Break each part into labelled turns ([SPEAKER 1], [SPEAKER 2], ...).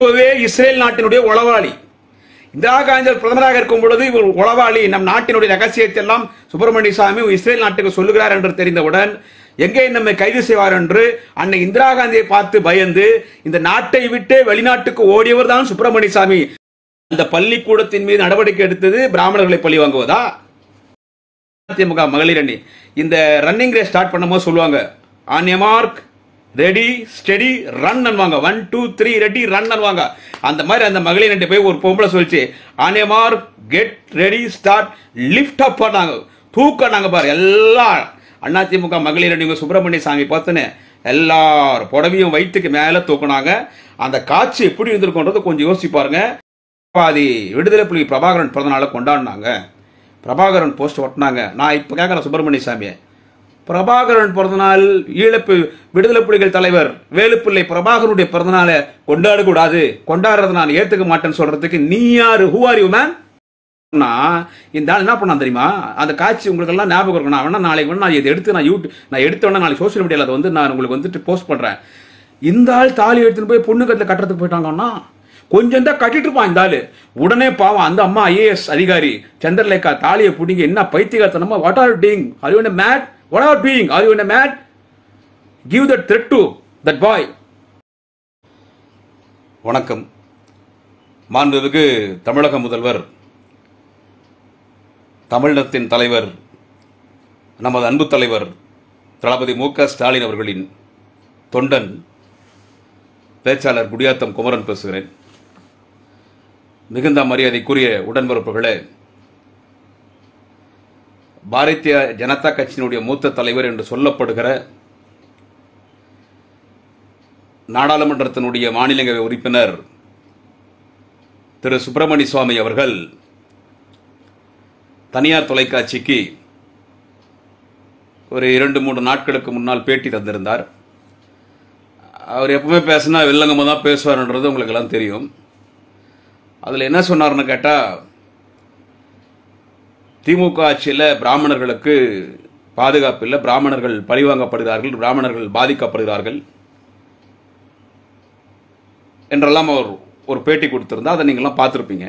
[SPEAKER 1] இப்போவே இஸ்ரேல் நாட்டினுடைய உளவாளி இந்திரா காந்தி பிரதமராக இருக்கும் பொழுது இவர் உளவாளி நம் நாட்டினுடைய ரகசியத்தை எல்லாம் சுப்பிரமணிய சாமி இஸ்ரேல் நாட்டுக்கு சொல்லுகிறார் என்று தெரிந்தவுடன் எங்கே நம்மை கைது செய்வார் என்று அன்னை இந்திரா காந்தியை பார்த்து பயந்து இந்த நாட்டை விட்டு வெளிநாட்டுக்கு ஓடியவர் தான் சுப்பிரமணிய சாமி அந்த பள்ளிக்கூடத்தின் மீது நடவடிக்கை எடுத்தது பிராமணர்களை பழி வாங்குவதா அதிமுக மகளிர் அணி இந்த ரன்னிங் ரேஸ் ஸ்டார்ட் பண்ணும்போது சொல்லுவாங்க on a mark ready steady run அன்வாங்க one two three ready run அன்வாங்க அந்த மாதிரி அந்த மகளிர் அணி போய் ஒரு பொம்பளை சொல்லிச்சு on a mark get ready start lift up பண்ணாங்க தூக்கினாங்க பாரு எல்லாம் அதிமுக மகளிர் அணி சுப்பிரமணிய சாமி பார்த்துன்னு எல்லார் புடவையும் வயிற்றுக்கு மேலே தூக்குனாங்க அந்த காட்சி எப்படி இருந்திருக்குன்றது கொஞ்சம் யோசிச்சு பாருங்க பாதி விடுதலை புலி பிரபாகரன் பிறந்தநாளை கொண்டாடினாங்க பிரபாகரன் போஸ்ட் ஒட்டினாங்க நான் இப்போ கேட்குறேன் சுப்பிரமணிய சாமியை பிரபாகரன் பிறந்தநாள் ஈழப்பு விடுதலை புலிகள் தலைவர் வேலுப்பிள்ளை பிரபாகரனுடைய பிறந்தநாளை கொண்டாடக்கூடாது கொண்டாடுறதை நான் ஏற்றுக்க மாட்டேன்னு சொல்றதுக்கு நீ யாரு ஹூ ஆர் யூ மேன் இந்த ஆள் என்ன பண்ணான் தெரியுமா அந்த காட்சி உங்களுக்கு எல்லாம் ஞாபகம் இருக்கும் நான் வேணா நாளைக்கு வேணா நான் இதை எடுத்து நான் யூடியூப் நான் எடுத்த உடனே நாளைக்கு சோஷியல் மீடியாவில் அதை வந்து நான் உங்களுக்கு வந்துட்டு போஸ்ட் பண்ணுறேன் இந்த ஆள் தாலி எடுத்துன்னு போய் பொண்ணு கட்டில் கட்டுறதுக்கு போயிட்டாங்கன்னா கொஞ்சம் தான் கட்டிட்டு இருப்பான் இந்த ஆளு உடனே பாவம் அந்த அம்மா ஐஏஎஸ் அதிகாரி சந்திரலேகா தாலியை பிடிங்க என்ன பைத்தியகாரத்தனமா what are doing are you mad what are being are you mad give that thread to that boy வணக்கம் மாண்புமிகு தமிழக முதல்வர் தமிழினத்தின் தலைவர் நமது அன்பு தலைவர் தளபதி மு க ஸ்டாலின் அவர்களின் தொண்டன் பேச்சாளர் குடியாத்தம் குமரன் பேசுகிறேன் மிகுந்த மரியாதைக்குரிய உடன்பிறப்புகளே பாரதிய ஜனதா கட்சியினுடைய மூத்த தலைவர் என்று சொல்லப்படுகிற நாடாளுமன்றத்தினுடைய மாநிலங்களவை உறுப்பினர் திரு சுப்பிரமணிய சுவாமி அவர்கள் தனியார் தொலைக்காட்சிக்கு ஒரு இரண்டு மூன்று நாட்களுக்கு முன்னால் பேட்டி தந்திருந்தார் அவர் எப்பவுமே பேசினா வெள்ளங்கமாக தான் பேசுவார்ன்றது உங்களுக்கு எல்லாம் தெரியும் அதில் என்ன சொன்னார்னு கேட்டால் திமுக ஆட்சியில் பிராமணர்களுக்கு பாதுகாப்பு இல்லை பிராமணர்கள் பழிவாங்கப்படுகிறார்கள் பிராமணர்கள் பாதிக்கப்படுகிறார்கள் என்றெல்லாம் அவர் ஒரு பேட்டி கொடுத்திருந்தா அதை நீங்களாம் பார்த்துருப்பீங்க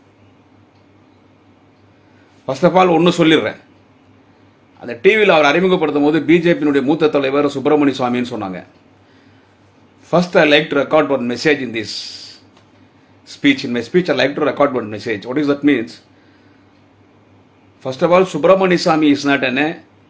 [SPEAKER 1] ஃபர்ஸ்ட் ஆஃப் ஆல் ஒன்று சொல்லிடுறேன் அந்த டிவியில் அவர் அறிமுகப்படுத்தும் போது பிஜேபியினுடைய மூத்த தலைவர் சுப்பிரமணிய சுவாமின்னு சொன்னாங்க first I like to record one message in this speech in my speech I like to record one message what is that means first of all Subramaniya Swamy is not an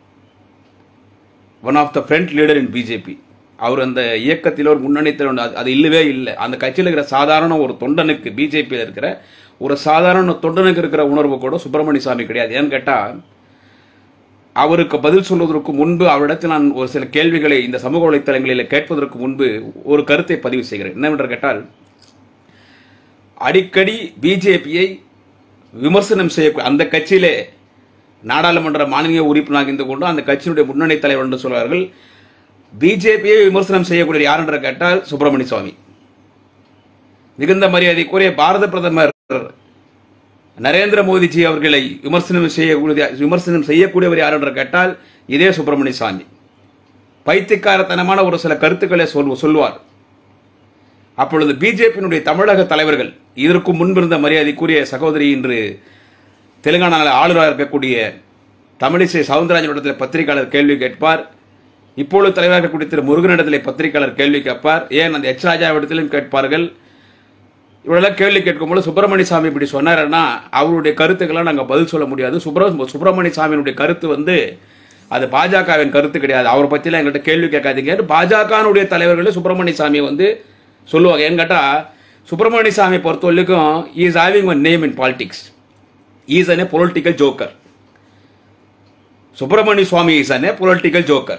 [SPEAKER 1] one of the front leader in BJP அவர் அந்த இயக்கத்தில் ஒரு முன்னணி தலைவர் அது- அது இல்லவே இல்லை அந்த கட்சியில் இருக்கிற சாதாரண ஒரு தொண்டனுக்கு பிஜேபியில் இருக்கிற ஒரு சாதாரண தொண்டனுக்கு இருக்கிற உணர்வு கூட சுப்பிரமணிய சாமி கிடையாது ஏன்னு கேட்டால் அவருக்கு பதில் சொல்வதற்கு முன்பு அவரிடத்தில் நான் ஒரு சில கேள்விகளை இந்த சமூக வலைத்தளங்களில் கேட்பதற்கு முன்பு ஒரு கருத்தை பதிவு செய்கிறேன் என்னவென்று கேட்டால் அடிக்கடி பிஜேபியை விமர்சனம் செய்ய அந்த கட்சியிலே நாடாளுமன்ற மாநில உறுப்பினராக இருந்து கொண்டு அந்த கட்சியினுடைய முன்னணி தலைவர் என்று சொல்வார்கள் பிஜேபியை விமர்சனம் செய்யக்கூடிய யார் என்று கேட்டால் சுப்பிரமணிய சுவாமி மிகுந்த மரியாதைக்குரிய பாரத பிரதமர் நரேந்திர மோடிஜி அவர்களை விமர்சனம் செய்யக்கூடிய விமர்சனம் செய்யக்கூடியவர் யார் என்று கேட்டால் இதே சுப்பிரமணிய சாமி பைத்தியக்காரத்தனமான ஒரு சில கருத்துக்களை சொல் சொல்வார் அப்பொழுது பிஜேபியினுடைய தமிழக தலைவர்கள் இதற்கு முன்பிருந்த மரியாதைக்குரிய சகோதரி இன்று தெலுங்கானாவில் ஆளுநராக இருக்கக்கூடிய தமிழிசை சவுந்தரராஜனிடத்தில் பத்திரிகையாளர் கேள்வி கேட்பார் இப்பொழுது தலைவராக இருக்கக்கூடிய திரு முருகனிடத்தில் பத்திரிகையாளர் கேள்வி கேட்பார் ஏன் அந்த எச் ராஜாவிடத்திலும் கேட்பார்கள் இவரெல்லாம் கேள்வி கேட்கும்போது சுப்பிரமணிய சாமி இப்படி சொன்னாருன்னா அவருடைய கருத்துக்கெல்லாம் நாங்கள் பதில் சொல்ல முடியாது சுப்ர சுப்பிரமணிய சாமியினுடைய கருத்து வந்து அது பாஜகவின் கருத்து கிடையாது அவரை பற்றிலாம் எங்கள்கிட்ட கேள்வி கேட்காதீங்க பாஜகனுடைய தலைவர்களே சுப்பிரமணிய சாமி வந்து சொல்லுவாங்க ஏன்னு கேட்டால் சுப்பிரமணிய சாமி பொறுத்த வரைக்கும் is having one name in politics is an political joker Subramaniya Swamy is an political joker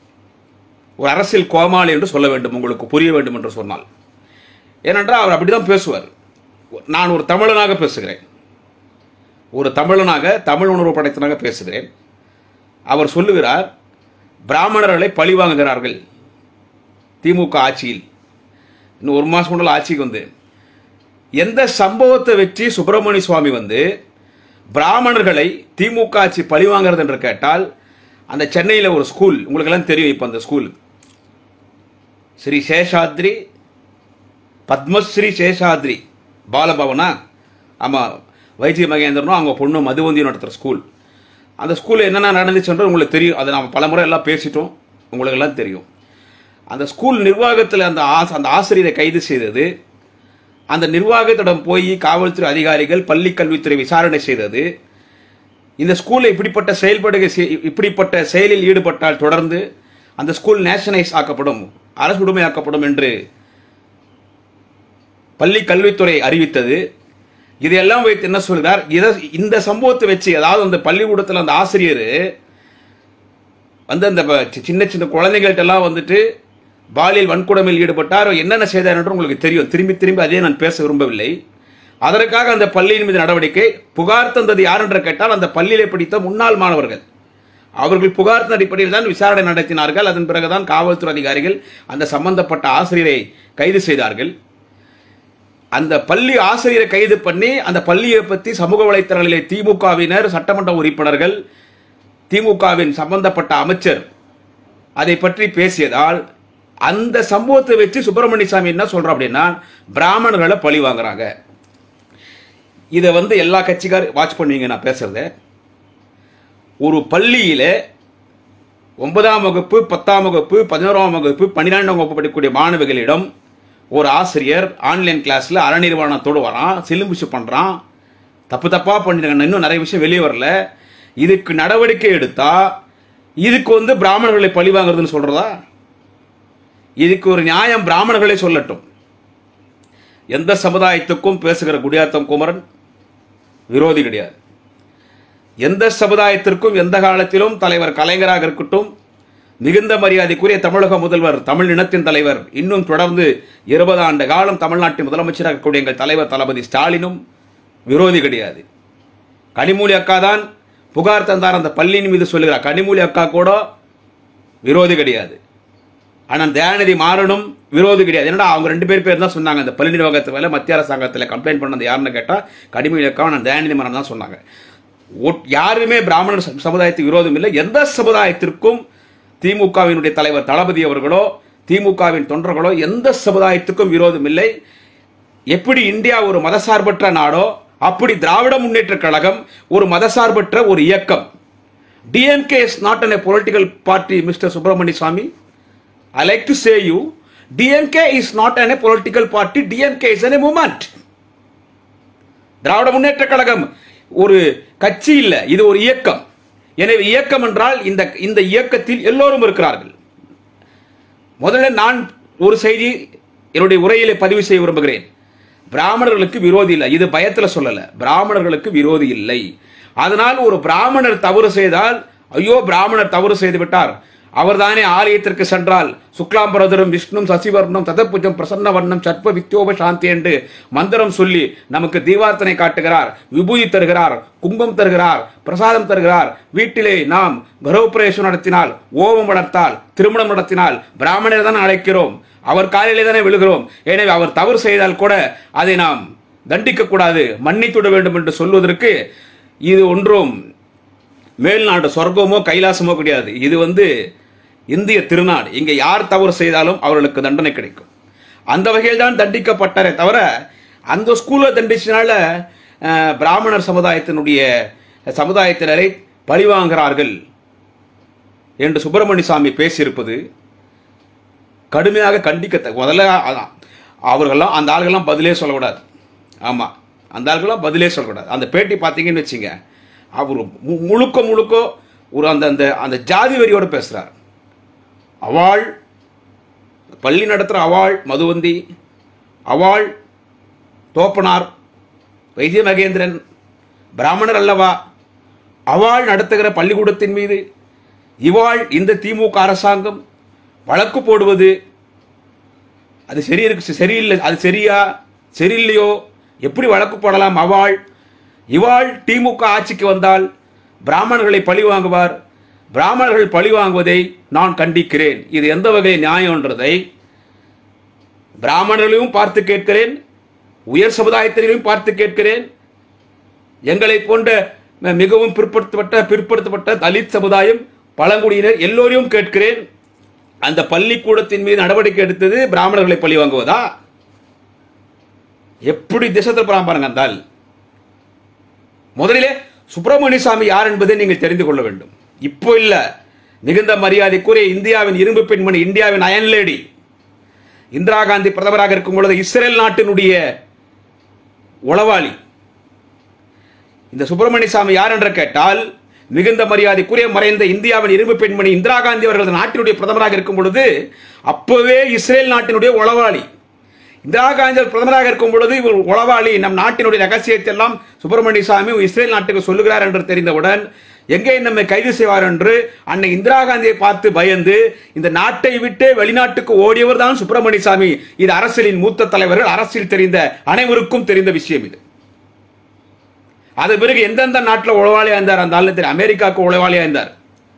[SPEAKER 1] ஒரு அரசியல் கோமாளி என்று சொல்ல வேண்டும் உங்களுக்கு புரிய வேண்டும் என்று சொன்னால் ஏனென்றால் அவர் அப்படிதான் பேசுவார் நான் ஒரு தமிழனாக பேசுகிறேன் ஒரு தமிழனாக தமிழ் உணர்வு படைத்தனாக பேசுகிறேன் அவர் சொல்லுகிறார் பிராமணர்களை பழி வாங்குகிறார்கள் திமுக ஆட்சியில் இன்னும் ஒரு மாதம் முன்னால் ஆட்சிக்கு வந்து எந்த சம்பவத்தை வச்சு சுப்பிரமணிய சுவாமி வந்து பிராமணர்களை திமுக ஆட்சி பழி வாங்குறது என்று கேட்டால் அந்த சென்னையில் ஒரு ஸ்கூல் உங்களுக்கெல்லாம் தெரியும் இப்போ அந்த ஸ்கூல் ஸ்ரீ சேஷாத்ரி பத்மஸ்ரீ சேஷாத்ரி பாலபவனா ஆமாம் வைத்திய மகேந்திரனும் அவங்க பொண்ணு மதுவந்தியும் நடத்துகிற ஸ்கூல் அந்த ஸ்கூலில் என்னென்ன நடந்துச்சுன்றது உங்களுக்கு தெரியும் அதை நம்ம பல முறை எல்லாம் பேசிட்டோம் உங்களுக்கு எல்லாம் தெரியும் அந்த ஸ்கூல் நிர்வாகத்தில் அந்த ஆஸ் அந்த ஆசிரியரை கைது செய்தது அந்த நிர்வாகத்திடம் போய் காவல்துறை அதிகாரிகள் பள்ளி கல்வித்துறை விசாரணை செய்தது இந்த ஸ்கூலில் இப்படிப்பட்ட செயல்படுகை செய்- இப்படிப்பட்ட செயலில் ஈடுபட்டால் தொடர்ந்து அந்த ஸ்கூல் நேஷனைஸ் ஆக்கப்படும் அரசு உடைமையாக்கப்படும் என்று பள்ளி கல்வித்துறை அறிவித்தது இதையெல்லாம் வைத்து என்ன சொல்கிறார் இதை இந்த சம்பவத்தை வச்சு அதாவது அந்த பள்ளிக்கூடத்தில் அந்த ஆசிரியர் வந்து அந்த ப- சி- சின்ன சின்ன குழந்தைகள்ட்ட எல்லாம் வந்துட்டு பாலியல் வன்கொடுமையில் ஈடுபட்டார் அவர் என்னென்ன செய்தார் என்று உங்களுக்கு தெரியும் திரும்பி திரும்பி அதே நான் பேச விரும்பவில்லை அதற்காக அந்த பள்ளியின் மீது நடவடிக்கை புகார் தந்தது யார் என்று கேட்டால் அந்த பள்ளியிலே படித்த முன்னாள் மாணவர்கள் அவர்கள் புகார் தந்த அடிப்படையில் தான் விசாரணை நடத்தினார்கள் அதன் பிறகுதான் காவல்துறை அதிகாரிகள் அந்த சம்பந்தப்பட்ட ஆசிரியரை கைது செய்தார்கள் அந்த பள்ளி ஆசிரியரை கைது பண்ணி அந்த பள்ளியை பற்றி சமூக வலைத்தளங்களிலே திமுகவினர் சட்டமன்ற உறுப்பினர்கள் திமுகவின் சம்பந்தப்பட்ட அமைச்சர் அதை பற்றி பேசியதால் அந்த சம்பவத்தை வச்சு சுப்பிரமணிய சாமி என்ன சொல்றோம் அப்படின்னா பிராமணர்களை பழி வாங்குறாங்க இதை வந்து எல்லா கட்சிக்கார் வாட்ச் பண்ணுவீங்க நான் பேசுறத ஒரு பள்ளியில ஒன்பதாம் வகுப்பு பத்தாம் வகுப்பு பதினோராம் வகுப்பு பன்னிரெண்டாம் வகுப்பு படிக்கக்கூடிய மாணவிகளிடம் ஒரு ஆசிரியர் ஆன்லைன் கிளாஸில் அறநிர்வாணத்தோடு வரான் சிலும்புஷு பண்ணுறான் தப்பு தப்பாக பண்ணிருக்காங்க இன்னும் நிறைய விஷயம் வெளியே வரல இதுக்கு நடவடிக்கை எடுத்தா இதுக்கு வந்து பிராமணர்களை பழி வாங்குறதுன்னு சொல்றதா இதுக்கு ஒரு நியாயம் பிராமணர்களே சொல்லட்டும் எந்த சமுதாயத்துக்கும் பேசுகிற குடியாத்தம் குமரன் விரோதி கிடையாது எந்த சமுதாயத்திற்கும் எந்த காலத்திலும் தலைவர் கலைஞராக இருக்கட்டும் மிகுந்த மரியாதைக்குரிய தமிழக முதல்வர் தமிழ் இனத்தின் தலைவர் இன்னும் தொடர்ந்து இருபது ஆண்டு காலம் தமிழ்நாட்டின் முதலமைச்சராக இருக்கக்கூடிய எங்கள் தலைவர் தளபதி ஸ்டாலினும் விரோதி கிடையாது கனிமூலி அக்கா தான் புகார் தந்தார் அந்த பள்ளியின் மீது சொல்லுகிறார் கனிமூலி அக்கா கூட விரோதி கிடையாது ஆனால் தயாநிதி மாறனும் விரோதி கிடையாது என்னடா அவங்க ரெண்டு பேர் பேர் தான் சொன்னாங்க அந்த பள்ளி நிர்வாகத்து மேலே மத்திய அரசாங்கத்தில் கம்ப்ளைண்ட் பண்ணது யாருன்னு கேட்டால் கனிமொழி அக்கா நான் தயாநிதி மாறன் தான் சொன்னாங்க ஒட்- யாருமே பிராமணர் சமு- சமுதாயத்துக்கு விரோதம் இல்லை எந்த சமுதாயத்திற்கும் திமுகவினுடைய தலைவர் தளபதி அவர்களோ திமுகவின் தொண்டர்களோ எந்த சமுதாயத்துக்கும் விரோதம் இல்லை எப்படி இந்தியா ஒரு மதசார்பற்ற நாடோ அப்படி திராவிட முன்னேற்ற கழகம் ஒரு மதசார்பற்ற ஒரு இயக்கம் DMK is not an a political party mister Subramaniya Swamy I like to say you DMK is not an a political party DMK is an a movement Dravida Munnetra Kazhagam ஒரு கட்சி இல்ல இது ஒரு இயக்கம் எனவே இயக்கம் என்றால் இந்த இந்த இயக்கத்தில் எல்லோரும் இருக்கிறார்கள் முதல்ல நான் ஒரு செய்தி என்னுடைய உரையிலே பதிவு செய்ய விரும்புகிறேன் பிராமணர்களுக்கு விரோதி இல்லை இது பயத்தில் சொல்லல பிராமணர்களுக்கு விரோதி இல்லை அதனால் ஒரு பிராமணர் தவறு செய்தால் ஐயோ பிராமணர் தவறு செய்து விட்டார் அவர்தானே ஆலயத்திற்கு சென்றால் சுக்லாம்பரதரும் விஷ்ணும் சசிவர்ணம் ததபுஜம் பிரசன்ன வர்ணம் சர்ப்ப வித்யோப சாந்தி என்று மந்திரம் சொல்லி நமக்கு தீவார்த்தனை காட்டுகிறார் விபூதி தருகிறார் கும்பம் தருகிறார் பிரசாதம் தருகிறார் வீட்டிலே நாம் கர்ப்பரேஷம் நடத்தினால் ஓமம் வளர்த்தால் திருமணம் நடத்தினால் பிராமணரை தான் அழைக்கிறோம் அவர் காலையிலே தானே விழுகிறோம் எனவே அவர் தவறு செய்தால் கூட அதை நாம் தண்டிக்க கூடாது மன்னித்துவிட வேண்டும் என்று சொல்வதற்கு இது ஒன்றும் மேல்நாடு சொர்க்கமோ கைலாசமோ கிடையாது இது வந்து இந்திய திருநாடு இங்கே யார் தவறு செய்தாலும் அவர்களுக்கு தண்டனை கிடைக்கும் அந்த வகையில் தான் தண்டிக்கப்பட்டாரே தவிர அந்த ஸ்கூலில் தண்டிச்சனால அஹ், பிராமணர் சமுதாயத்தினுடைய சமுதாயத்தினரை பழிவாங்குகிறார்கள் என்று சுப்பிரமணிய சாமி பேசியிருப்பது கடுமையாக கண்டிக்க முதல்ல அதான் அவர்கள்லாம் அந்த ஆளுகள்லாம் பதிலே சொல்லக்கூடாது ஆமாம் அந்த ஆளுகள்லாம் பதிலே சொல்லக்கூடாது அந்த பேட்டி பார்த்தீங்கன்னு வச்சுங்க அவர் மு- முழுக்க முழுக்க ஒரு அந்த அந்த அந்த ஜாதி வரியோடு பேசுகிறார் அவாள் பள்ளி நடத்துகிற அவாள் மதுவந்தி அவாள் தோப்பனார் வைத்திய மகேந்திரன் பிராமணர் அல்லவா அவாள் நடத்துகிற பள்ளிக்கூடத்தின் மீது இவாள் இந்த திமுக அரசாங்கம் வழக்கு போடுவது அது சரி இருக்கு சரியில்லை அது சரியா சரியில்லையோ எப்படி வழக்கு போடலாம் அவாள் இவாள் திமுக ஆட்சிக்கு வந்தால் பிராமணர்களை பழி வாங்குவார் பிராமணர்கள் பழி வாங்குவதை நான் கண்டிக்கிறேன் இது எந்த வகை நியாயம்ன்றதை பிராமணர்களையும் பார்த்து கேட்கிறேன் உயர் சமுதாயத்தினரையும் பார்த்து கேட்கிறேன் எங்களை போன்ற ம- மிகவும் பிற்படுத்தப்பட்ட பிற்படுத்தப்பட்ட தலித் சமுதாயம் பழங்குடியினர் எல்லோரையும் கேட்கிறேன் அந்த பள்ளிக்கூடத்தின் மீது நடவடிக்கை எடுத்தது பிராமணர்களை பழி வாங்குவதா எப்படி திசை திருப்புறான் பாருங்க அந்த ஆள் முதலிலே சுப்பிரமணிய சாமி யார் என்பதை நீங்கள் தெரிந்து கொள்ள வேண்டும் இப்போ இல்ல மிகுந்த மரியாதைக்குரிய இந்தியாவின் இரும்பு பெண்மணி இந்தியாவின் அயன் லேடி இந்திரா காந்தி பிரதமராக இருக்கும் பொழுது இஸ்ரேல் நாட்டினுடைய உளவாளி இந்த சுப்பிரமணிய சாமி யார் என்று கேட்டால் மிகுந்த மரியாதைக்குரிய மறைந்த இந்தியாவின் இரும்பு பெண்மணி இந்திரா காந்தி அவர்கள் நாட்டினுடைய பிரதமராக இருக்கும் பொழுது அப்பவே இஸ்ரேல் நாட்டினுடைய உளவாளி இந்திரா காந்தி பிரதமராக இருக்கும் பொழுது இவர் உளவாளி நம் நாட்டினுடைய ரகசியத்தை எல்லாம் சுப்பிரமணிய சாமி இஸ்ரேல் நாட்டுக்கு சொல்லுகிறார் என்று தெரிந்தவுடன் எங்கே நம்மை கைது செய்வார் என்று அன்னை இந்திரா காந்தியை பார்த்து பயந்து இந்த நாட்டை விட்டு வெளிநாட்டுக்கு ஓடியவர் தான் சுப்பிரமணிய சாமி இது அரசியலின் மூத்த தலைவர்கள் அரசியல் தெரிந்த அனைவருக்கும் தெரிந்த விஷயம் இது அது பிறகு எந்தெந்த நாட்டில் உளவாளியா இருந்தார் அந்த ஆளு தெரியும் அமெரிக்காவுக்கு உளவாளியா இருந்தார்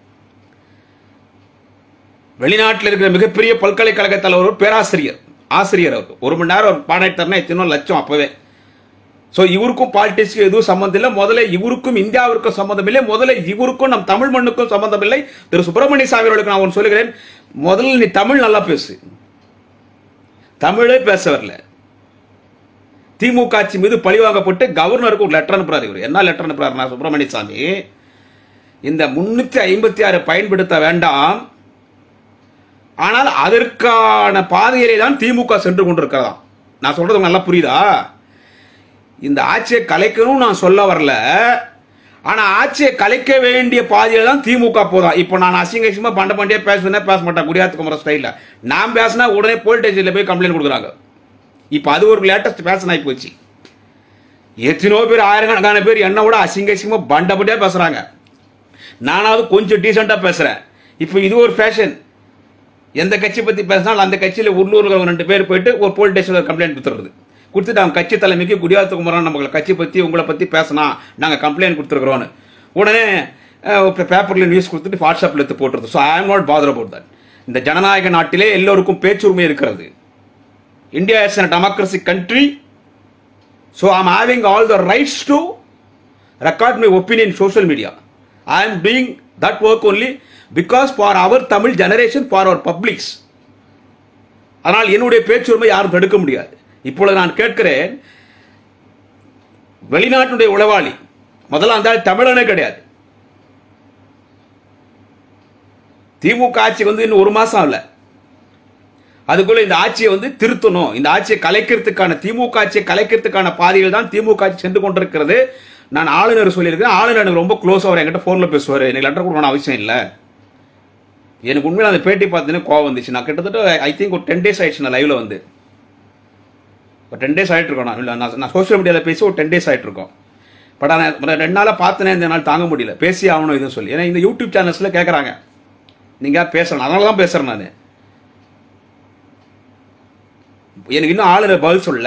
[SPEAKER 1] வெளிநாட்டில் இருக்கிற மிகப்பெரிய பல்கலைக்கழக தலைவர் பேராசிரியர் ஆசிரியர் அவர் ஒரு மணி நேரம் ஒரு பாடம் எத்தனோ லட்சம் அப்பவே ஸோ இவருக்கும் பாலிடிக்ஸ்க்கு எதுவும் சம்மந்தம் இல்லை முதல்ல இவருக்கும் இந்தியாவிற்கும் சம்மந்தம் இல்லை முதல்ல இவருக்கும் நம் தமிழ் மண்ணுக்கும் சம்மந்தம் இல்லை திரு சுப்பிரமணிய சாமி அவர்களுக்கு நான் ஒன்று சொல்லுகிறேன் முதல்ல நீ தமிழ் நல்லா பேசு தமிழே பேச வரல திமுக ஆட்சி மீது பழிவாங்கப்பட்டு கவர்னருக்கு ஒரு லெட்டர் அனுப்புறாரு இவர் என்ன லெட்டர் அனுப்புறாருன்னா சுப்பிரமணிய சாமி இந்த முன்னூத்தி ஐம்பத்தி ஆறு பயன்படுத்த வேண்டாம் ஆனால் அதற்கான பாதையிலே தான் திமுக சென்று கொண்டிருக்கிறதாம் நான் சொல்றது உங்களுக்கு நல்லா புரியுதா இந்த ஆட்சியை கலைக்கணும் நான் சொல்ல வரல ஆனா ஆட்சியை கலைக்க வேண்டிய பாதையில தான் திமுக போதான் இப்போ நான் அசிங்க அசிங்கமா பண்ட பண்டியே பேசுவேன் பேச மாட்டேன் குடியாத்து குமர ஸ்டைலில் நான் பேசினா உடனே போலீஸ் ஸ்டேஷனில் போய் கம்ப்ளைண்ட் கொடுக்குறாங்க இப்போ அது ஒரு லேட்டஸ்ட் ஃபேஷன் ஆகி போச்சு எத்தனையோ பேர் ஆயிரக்கணக்கான பேர் என்ன விட அசிங்க அசிங்கமாக பண்டபடியாக பேசுகிறாங்க நானாவது கொஞ்சம் டீசெண்டாக பேசுகிறேன் இப்போ இது ஒரு ஃபேஷன் எந்த கட்சி பற்றி பேசினாலும் அந்த கட்சியில் உள்ளூரில் ரெண்டு பேர் போயிட்டு ஒரு போலீஸ் ஸ்டேஷனில் கம்ப்ளைண்ட் கொடுத்துருது கொடுத்துட்டு அவங்க கட்சி தலைமைக்கு குடியாத்து குமரன் நம்ம கட்சி பற்றி உங்களை பற்றி பேசினா நாங்கள் கம்ப்ளைண்ட் கொடுத்துருக்குறோன்னு உடனே பேப்பரில் நியூஸ் கொடுத்துட்டு வாட்ஸ்அப்பில் எடுத்து போட்டுருது so I am not bother about that இந்த ஜனநாயக நாட்டிலே எல்லோருக்கும் பேச்சுரிமை இருக்கிறது India is a democracy country, so I'm having all the rights to record my opinion in social media. I am doing that work only because for our Tamil generation, for our publics. ஆனால் என்னுடைய பேச்சுரிமை யாரும் தடுக்க முடியாது இப்பொழுது நான் கேட்கிறேன் வெளிநாட்டுடைய உளவாளி முதல்ல அந்த ஆள் தமிழனே கிடையாது திமுக ஆட்சி வந்து இன்னும் ஒரு மாசம் ஆகல அதுக்குள்ள இந்த ஆட்சியை வந்து திருத்தணும் இந்த ஆட்சியை கலைக்கிறதுக்கான திமுக ஆட்சியை கலைக்கிறதுக்கான பாதையில் தான் திமுக ஆட்சி சென்று கொண்டிருக்கிறது நான் ஆளுநர் சொல்லியிருக்கேன் ஆளுநர் எனக்கு ரொம்ப க்ளோஸ் அவர் என்கிட்ட ஃபோனில் பேசுவார் எனக்கு லெட்டர் கொடுக்கணும் அவசியம் இல்லை எனக்கு உண்மையில் அந்த பேட்டி பார்த்தீங்கன்னா கோவம் வந்துச்சு நான் கிட்டத்தட்ட ஐ திங்க் ஒரு டென் டேஸ் ஆயிடுச்சு நான் லைவ்ல வந்து ஒரு டென் டேஸ் ஆகிட்டு இருக்கோம் நான் இல்லை நான் நான் சோஷியல் மீடியாவில் பேசி ஒரு டென் டேஸ் ஆகிட்டு இருக்கோம் பட் ஆனால் ரெண்டு நாளாக பார்த்தனே இந்த நாள் தாங்க முடியல பேசி ஆகணும் இதுன்னு சொல்லி ஏன்னா இந்த யூடியூப் சேனல்ஸில் கேட்குறாங்க நீங்கள் பேசணும் அதனால தான் பேசுகிறேன் நான் எனக்கு இன்னும் ஆளுநர் பதில் சொல்ல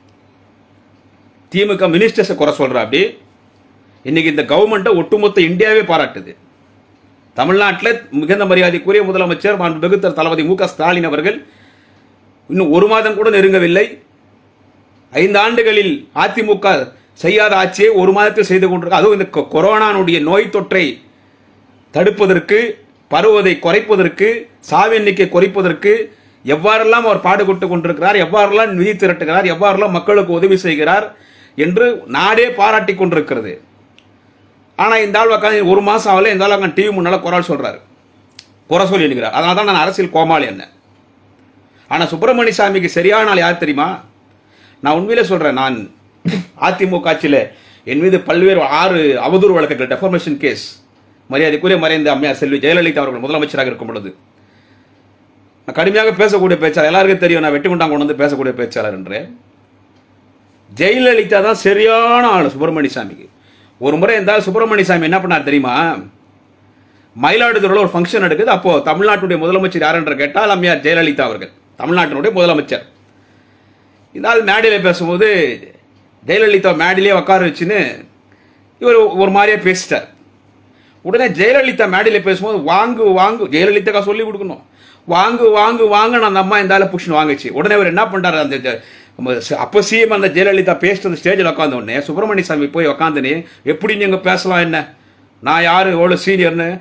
[SPEAKER 1] திமுக மினிஸ்டர்ஸை குறை சொல்ற அப்படி இன்னைக்கு இந்த கவர்மெண்ட்டை ஒட்டுமொத்த இந்தியாவே பாராட்டுது தமிழ்நாட்டில் மிகுந்த மரியாதைக்குரிய முதலமைச்சர் மாண்புமிகு திரு தளபதி மு க ஸ்டாலின் அவர்கள் இன்னும் ஒரு மாதம் கூட நெருங்கவில்லை ஐந்து ஆண்டுகளில் அதிமுக செய்யாத ஆட்சியை ஒரு மாதத்தில் செய்து கொண்டிருக்க அதுவும் இந்த கொ- கொரோனானுடைய நோய் தொற்றை தடுப்பதற்கு பரவுவதை குறைப்பதற்கு சாவு எண்ணிக்கை குறைப்பதற்கு எவ்வாறெல்லாம் அவர் பாடுபட்டு கொண்டிருக்கிறார் எவ்வாறெல்லாம் நிதி திரட்டுகிறார் எவ்வாறெல்லாம் மக்களுக்கு உதவி செய்கிறார் என்று நாடே பாராட்டி கொண்டிருக்கிறது ஆனால் இந்த ஆள் உட்காந்து ஒரு மாதம் ஆகல இந்த ஆள் டிவி முன்னால் குரல் சொல்கிறார் குறை சொல்லி இருக்கிறார் அதனால தான் நான் அரசியல் கோமாளி என்ன ஆனால் சுப்பிரமணிய சாமிக்கு சரியான ஆள் யார் தெரியுமா நான் உண்மையிலே சொல்கிறேன் நான் அதிமுக ஆட்சியில் என் மீது பல்வேறு ஆறு அவதூறு வழக்குகள் டெஃபர்மேஷன் கேஸ் மரியாதைக்குரிய மறைந்த அம்மையார் செல்வி ஜெயலலிதா அவர்கள் முதலமைச்சராக இருக்கும் பொழுது நான் கடுமையாக பேசக்கூடிய பேச்சாளர் எல்லாருக்கும் தெரியும் நான் வெட்டி கொண்டாங்க கொண்டு வந்து பேசக்கூடிய பேச்சாளர் என்று ஜெயலலிதா தான் சரியான ஆள் சுப்பிரமணிய சாமிக்கு ஒரு முறை இருந்தால் சுப்பிரமணிய சாமி என்ன பண்ணார் தெரியுமா மயிலாடுதுறையில் ஒரு ஃபங்க்ஷன் நடக்குது அப்போ தமிழ்நாட்டுடைய முதலமைச்சர் யார் என்று கேட்டால் அம்மையார் ஜெயலலிதா அவர்கள் தமிழ்நாட்டினுடைய முதலமைச்சர் இதால் மேடையில் பேசும்போது ஜெயலலிதா மேடையிலே உட்கார வச்சுன்னு இவர் ஒரு மாதிரியே பேசிட்டார் உடனே ஜெயலலிதா மேடையில் பேசும்போது வாங்கு வாங்கு ஜெயலலிதாக்கா சொல்லி கொடுக்கணும் வாங்கு வாங்கு வாங்க அந்த அம்மா இந்த ஆளை புஷ்னு வாங்குச்சு உடனே அவர் என்ன பண்ணுறாரு அந்த ஜ- நம்ம ச- அப்போ சிஎம் அந்த ஜெயலலிதா பேசிட்டு அந்த ஸ்டேஜில் உட்காந்த உடனே சுப்பிரமணிய சாமி போய் உட்காந்துனே எப்படி நீங்கள் பேசலாம் என்ன நான் யார் எவ்வளோ சீனியர்னு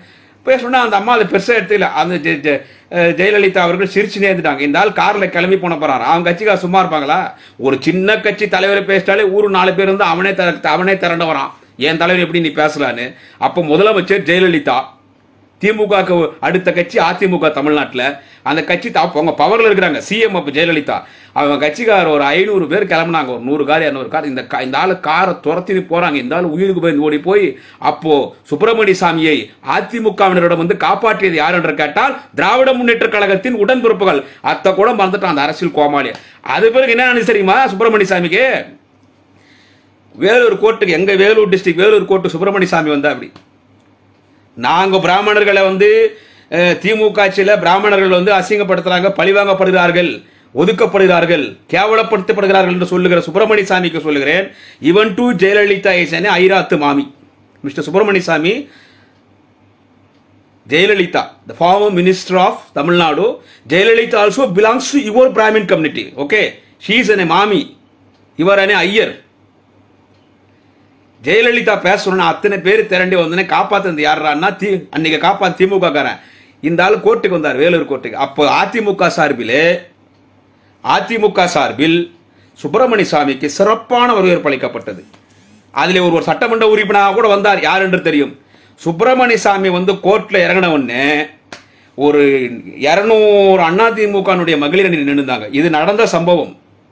[SPEAKER 1] பேசணும்னா அந்த அம்மா அதை பெருசாக எடுத்துக்கல அந்த ஜெ- ஜெ- அஹ் ஜெயலலிதா அவர்கள் சிரிச்சு நேர்ந்துட்டாங்க இந்த ஆள் காரில் கிளம்பி போன போறாரு அவங்க கட்சிக்கார சும்மா இருப்பாங்களா ஒரு சின்ன கட்சி தலைவரை பேசிட்டாலே ஊரு நாலு பேர் வந்து அவனே தர அவனே திரண்டு வரான் என் தலைவர் எப்படி நீ பேசலான்னு அப்போ முதலமைச்சர் ஜெயலலிதா திமுகவுக்கு அடுத்த கட்சி அதிமுக தமிழ்நாட்டில் அந்த கட்சி தா- அவங்க பவரில் இருக்கிறாங்க சிஎம் அப்போ ஜெயலலிதா அவங்க கட்சிக்கார ஒரு ஐநூறு பேர் கிளம்புனாங்க ஒரு நூறு கார் இரநூறு கார் இந்த கா- இந்த ஆள் காரை துரத்தி போறாங்க இந்த ஆள் உயிருக்கு பயந்து ஓடி போய் அப்போ சுப்பிரமணிய சாமியை அதிமுகவினரிடம் வந்து காப்பாற்றியது யார் என்று கேட்டால் திராவிட முன்னேற்ற கழகத்தின் உடன்பிறப்புகள் அத்தை கூட மறந்துட்டான் அந்த அரசியல் கோமாளி அது பிறகு என்ன ஆனது தெரியுமா சுப்பிரமணிய சாமிக்கு வேலூர் கோர்ட்டுக்கு எங்க வேலூர் டிஸ்ட்ரிக்ட் வேலூர் கோர்ட்டு சுப்பிரமணிய சாமி வந்தா அப்படி நாங்க பிராமணர்களை வந்து அஹ், திமுக ஆட்சியில் பிராமணர்கள் வந்து அசிங்கப்படுத்துறாங்க பழிவாங்கப்படுகிறார்கள் ஒதுக்கப்படுகிறார்கள் கேவலப்படுத்தப்படுகிறார்கள் என்று சொல்லுகிற சுப்பிரமணிய சாமிக்கு சொல்லுகிறேன் இவன் டு ஜெயலலிதா ஏசனே ஐராத்து மாமி mister Subramaniya Swamy Jayalalithaa the former minister of Tamil Nadu Jayalalithaa also belongs to your Brahmin community okay she's an mami இவர் அனே ஐயர் ஜெயலலிதா பேசணும்னு அத்தனை பேர் திரண்டி வந்தோடனே காப்பாத்துறது யாருன்னா தி அன்னைக்கு காப்பாத்து திமுக காரன் இந்த ஆள் கோர்ட்டுக்கு வந்தார் வேலூர் கோர்ட்டுக்கு அப்போ அதிமுக சார்பிலே அதிமுக சார்பில் சுப்பிரமணிய சாமிக்கு சிறப்பான வரவேற்பு அளிக்கப்பட்டது அதில் ஒரு ஒரு சட்டமன்ற உறுப்பினராக கூட வந்தார் யார் என்று தெரியும் சுப்பிரமணிய சாமி வந்து கோர்ட்டில் இறங்கின உடனே ஒரு இரநூறு அதிமுகனுடைய மகளிர் அணி நின்றுந்தாங்க இது நடந்த சம்பவம்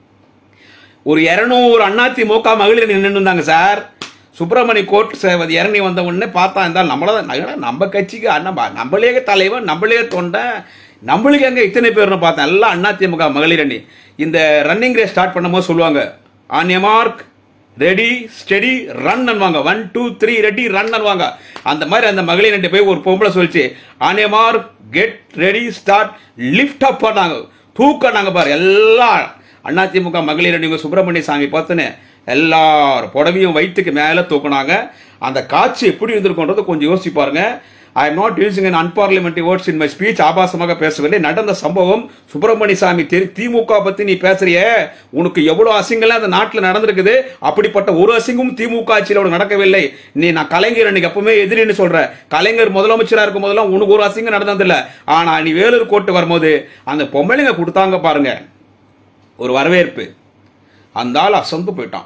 [SPEAKER 1] ஒரு இரநூறு அதிமுக மகளிர் நின்று இருந்தாங்க சார் சுப்பிரமணிய கோர்ட் சேவதி இறங்கி வந்த உடனே பார்த்தா இருந்தால் நம்மள தான் நம்ம கட்சிக்கு அண்ணா நம்மளே தலைவன் நம்மளே தொண்டை நம்மளுக்கு எங்க இத்தனை பேர்னு பார்த்தேன் எல்லாம் அதிமுக மகளிர் அணி இந்த ரன்னிங் ரேஸ் ஸ்டார்ட் பண்ணும்போது சொல்லுவாங்க on mark ready steady run அன்வாங்க one two three ready run அன்வாங்க அந்த மாதிரி அந்த மகளிர் அணி போய் ஒரு பொம்பளை சொல்லிச்சு on mark get ready start lift up பண்ணாங்க தூக்கினாங்க பாரு எல்லாம் அதிமுக மகளிர் அணிங்க சுப்பிரமணிய சாமி பார்த்துன்னு எல்லார் புடவையும் வயிற்றுக்கு மேலே தூக்குனாங்க அந்த காட்சி எப்படி இருந்திருக்குன்றது கொஞ்சம் யோசிச்சு பாருங்க I am not using an unparliamentary words in my speech ஆபாசமாக பேசவில்லை நடந்த சம்பவம் சுப்பிரமணிய சாமி தெரி திமுக பத்தி நீ பேசுறியே உனக்கு எவ்வளவு அசிங்கம்லாம் அந்த நாட்டில் நடந்திருக்குது அப்படிப்பட்ட ஒரு அசிங்கும் திமுக ஆட்சியில் உனக்கு நடக்கவில்லை நீ நான் கலைஞர் அன்னைக்கு எப்பவுமே எதிரின்னு சொல்ற கலைஞர் முதலமைச்சராக இருக்கும் போதெல்லாம் உனக்கு ஒரு அசிங்கம் நடந்ததில்ல ஆனா நீ வேலூர் கோர்ட்டு வரும்போது அந்த பொம்பளைங்க கொடுத்தாங்க பாருங்க ஒரு வரவேற்பு அந்த ஆள் அசந்து போயிட்டான்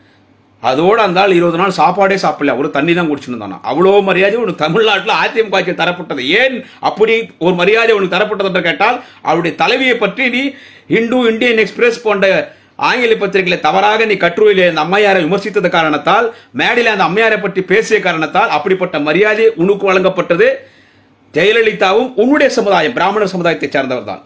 [SPEAKER 1] அதோட அந்த ஆள் இருபது நாள் சாப்பாடே சாப்பிடல ஒரு தண்ணி தான் குடிச்சுட்டு இருந்தானா அவ்வளோ மரியாதை உனக்கு தமிழ்நாட்டில் அதிமுக ஆட்சி தரப்பட்டது ஏன் அப்படி ஒரு மரியாதை உனக்கு தரப்பட்டது என்று கேட்டால் அவருடைய தலைவியை பற்றி நீ இந்து இந்தியன் எக்ஸ்பிரஸ் போன்ற ஆங்கில பத்திரிகைகளை தவறாக நீ கட்டுரையில் அந்த அம்மையாரை விமர்சித்தது காரணத்தால் மேடையில் அந்த அம்மையாரை பற்றி பேசிய காரணத்தால் அப்படிப்பட்ட மரியாதை உனக்கு வழங்கப்பட்டது ஜெயலலிதாவும் உன்னுடைய சமுதாயம் பிராமணர் சமுதாயத்தை சேர்ந்தவர் தான்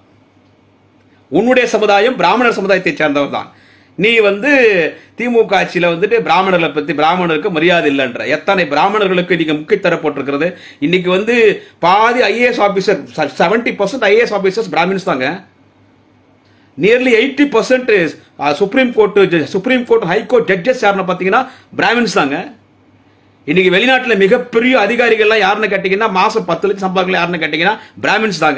[SPEAKER 1] உன்னுடைய சமுதாயம் பிராமணர் சமுதாயத்தை சேர்ந்தவர் தான் நீ வந்து திமுக ஆட்சியில் வந்துட்டு பிராமணர்களை பற்றி பிராமணருக்கு மரியாதை இல்லைன்ற எத்தனை பிராமணர்களுக்கு இன்னைக்கு முக்கிய தரப்பட்டிருக்கிறது இன்னைக்கு வந்து பாதி IAS officer seventy percent IAS officers Brahmins தாங்க nearly eighty percent supreme court supreme court high court judges யாருன்னு பார்த்தீங்கன்னா பிராமின்ஸ் தாங்க இன்னைக்கு வெளிநாட்டில் மிகப்பெரிய அதிகாரிகள்லாம் யாருன்னு கேட்டிங்கன்னா மாதம் பத்து லட்சம் சம்பாதிக்கலாம் யாருன்னு கேட்டிங்கன்னா பிராமின்ஸ் தாங்க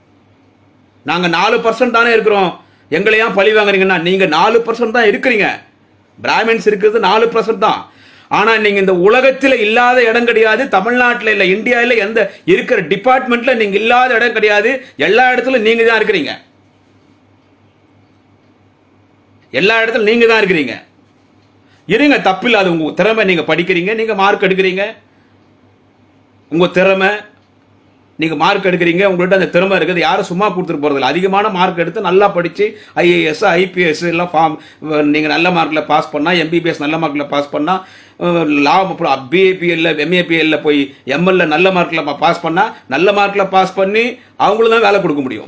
[SPEAKER 1] நாங்கள் நாலு பர்சன்ட் தானே இருக்கிறோம் எங்களை ஏன் பழி வாங்குறீங்கன்னா நீங்கள் நாலு பர்சன்ட் தான் இருக்கிறீங்க பிராமின்ஸ் இருக்கிறது நாலு பர்சன்ட் தான் ஆனால் நீங்கள் இந்த உலகத்தில் இல்லாத இடம் கிடையாது தமிழ்நாட்டில் இல்லை இந்தியாவில் எந்த இருக்கிற டிபார்ட்மெண்ட்டில் நீங்கள் இல்லாத இடம் கிடையாது எல்லா இடத்துலையும் நீங்கள் தான் இருக்கிறீங்க எல்லா இடத்துலையும் நீங்கள் தான் இருக்கிறீங்க இருங்க தப்பில்லாது உங்கள் திறமை நீங்கள் படிக்கிறீங்க நீங்கள் மார்க் எடுக்கிறீங்க உங்கள் திறமை நீங்கள் மார்க் எடுக்கிறீங்க உங்கள்கிட்ட அந்த திறமை இருக்குது யாரும் சும்மா கொடுத்துட்டு போகிறதில்ல அதிகமான மார்க் எடுத்து நல்லா படித்து ஐஏஎஸ் ஐபிஎஸ் எல்லாம் ஃபார்ம் நீங்கள் நல்ல மார்க்கில் பாஸ் பண்ணால் எம்பிபிஎஸ் நல்ல மார்க்கில் பாஸ் பண்ணால் லா அப்புறம் பிஏபிஎல்ல எம்ஏபிஎல்ல போய் எம்எல்ல நல்ல மார்க்கில் பாஸ் பண்ணால் நல்ல மார்க்கில் பாஸ் பண்ணி அவங்களும் தான் வேலை கொடுக்க முடியும்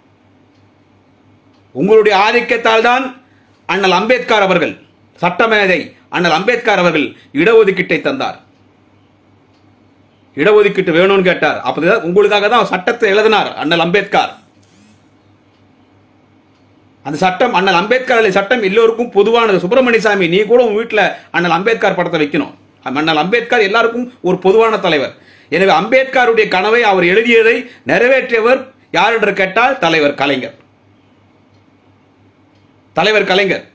[SPEAKER 1] உங்களுடைய ஆதிக்கத்தால் தான் அண்ணல் அம்பேத்கர் அவர்கள் சட்டமேதை அண்ணல் அம்பேத்கர் அவர்கள் இடஒதுக்கீட்டை தந்தார் இடஒதுக்கீட்டு வேணும்னு கேட்டார் அப்பதான் உங்களுக்காக தான் சட்டத்தை எழுதினார் அண்ணல் அம்பேத்கர் அந்த சட்டம் அண்ணல் அம்பேத்கர் எழுதிய சட்டம் எல்லோருக்கும் பொதுவானது சுப்பிரமணிய சாமி நீ கூட உன் வீட்டில் அண்ணல் அம்பேத்கர் படத்தை வைக்கணும் அண்ணல் அம்பேத்கர் எல்லாருக்கும் ஒரு பொதுவான தலைவர் எனவே அம்பேத்கருடைய கனவை அவர் எழுதியதை நிறைவேற்றியவர் யார் என்று கேட்டால் தலைவர் கலைஞர் தலைவர் கலைஞர்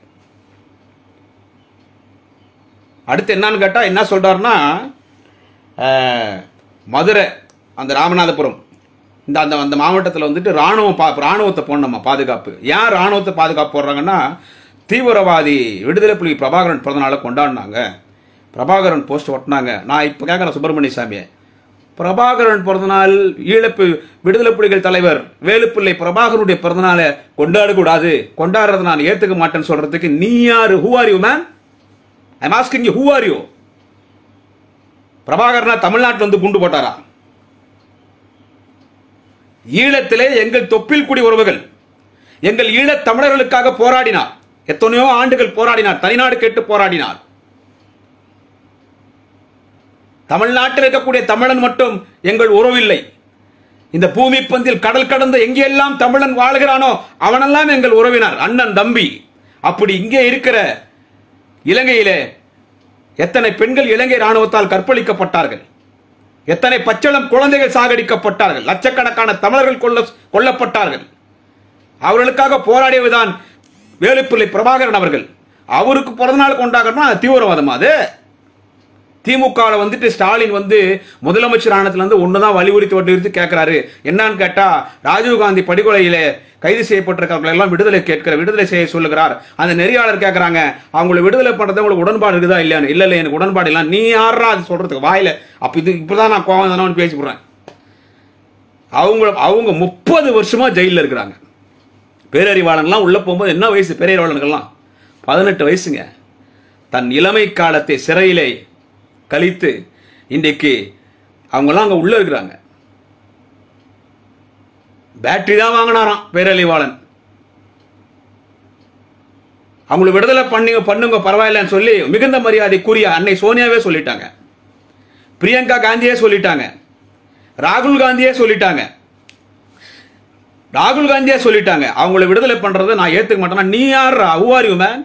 [SPEAKER 1] அடுத்து என்னன்னு கேட்டால் என்ன சொல்றாருன்னா அஹ், மதுரை அந்த ராமநாதபுரம் இந்த அந்த அந்த மாவட்டத்தில் வந்துட்டு ராணுவம் பா ராணுவத்தை போடணுமா பாதுகாப்பு ஏன் ராணுவத்தை பாதுகாப்பு போடுறாங்கன்னா தீவிரவாதி விடுதலை புலி பிரபாகரன் பிறந்தநாளை கொண்டாடினாங்க பிரபாகரன் போஸ்ட் ஒட்டினாங்க நான் இப்போ கேட்குறேன் சுப்பிரமணிய சாமியை பிரபாகரன் பிறந்தநாள் ஈழப்பு விடுதலை புலிகள் தலைவர் வேலுப்பிள்ளை பிரபாகரனுடைய பிறந்தநாளை கொண்டாடக்கூடாது கொண்டாடுறதை நான் ஏற்றுக்க மாட்டேன்னு சொல்றதுக்கு நீ யாரு who are you man I'm asking you who are you பிரபாகரனா தமிழ்நாட்டில் வந்து குண்டு போட்டாரா ஈழத்திலே எங்கள் தொப்பில் குடி உறவுகள் எங்கள் ஈழத் தமிழர்களுக்காக போராடினார் எத்தனையோ ஆண்டுகள் போராடினார் தனிநாடு கேட்டு போராடினார் தமிழ்நாட்டில் இருக்கக்கூடிய தமிழன் மட்டும் எங்கள் உறவில்லை இந்த பூமி பந்தில் கடல் கடந்த எங்கெல்லாம் தமிழன் வாழ்கிறானோ அவனெல்லாம் எங்கள் உறவினர் அண்ணன் தம்பி அப்படி இங்கே இருக்கிற இலங்கையிலே எத்தனை பெண்கள் இலங்கை ராணுவத்தால் கற்பழிக்கப்பட்டார்கள் எத்தனை பச்சளம் குழந்தைகள் சாகடிக்கப்பட்டார்கள் லட்சக்கணக்கான தமிழர்கள் கொல்ல கொல்லப்பட்டார்கள் அவர்களுக்காக போராடியதுதான் வேலுப்பிள்ளை பிரபாகரன் அவர்கள் அவருக்கு பிறந்தநாள் கொண்டாடுறா தீவிரவாதமா அது திமுகவில் வந்துட்டு ஸ்டாலின் வந்து முதலமைச்சர் ஆனதுல இருந்து ஒன்று தான் வலியுறுத்தி வலியுறுத்தி கேட்குறாரு என்னன்னு கேட்டால் ராஜீவ்காந்தி படுகொலையிலே கைது செய்யப்பட்டிருக்கிறவங்களை எல்லாம் விடுதலை கேட்கிற விடுதலை செய்ய சொல்லுகிறார் அந்த நெறியாளர் கேட்குறாங்க அவங்களை விடுதலை பண்ணுறது உங்களுக்கு உடன்பாடு இருக்குதா இல்லையான்னு இல்லை இல்லை எனக்கு உடன்பாடு இல்லை நீ யாரா அது சொல்கிறதுக்கு வாயில அப்போ இது இப்போ தான் நான் கோவம் தானே பேசி போடுறேன் அவங்க அவங்க முப்பது வருஷமா ஜெயிலில் இருக்கிறாங்க பேரறிவாளன்லாம் உள்ளே போகும்போது என்ன வயசு பேரறிவாளனுக்கெல்லாம் பதினெட்டு வயசுங்க தன் இளமை காலத்தை சிறையிலே கழித்து இன்றைக்கு அவங்கெல்லாம் அங்கே உள்ளே இருக்கிறாங்க பேட்டரி தான் வாங்கினாராம் பேரழிவாளன் அவங்களை விடுதலை பண்ணி பண்ணுங்க பரவாயில்லன்னு சொல்லி மிகுந்த மரியாதைக்குரிய அன்னை சோனியாவே சொல்லிட்டாங்க பிரியங்கா காந்தியே சொல்லிட்டாங்க ராகுல் காந்தியே சொல்லிட்டாங்க ராகுல் காந்தியே சொல்லிட்டாங்க அவங்கள விடுதலை பண்றதை நான் ஏத்துக்க மாட்டேன்னா நீ யார் ஹூ ஆர் யூ மேன்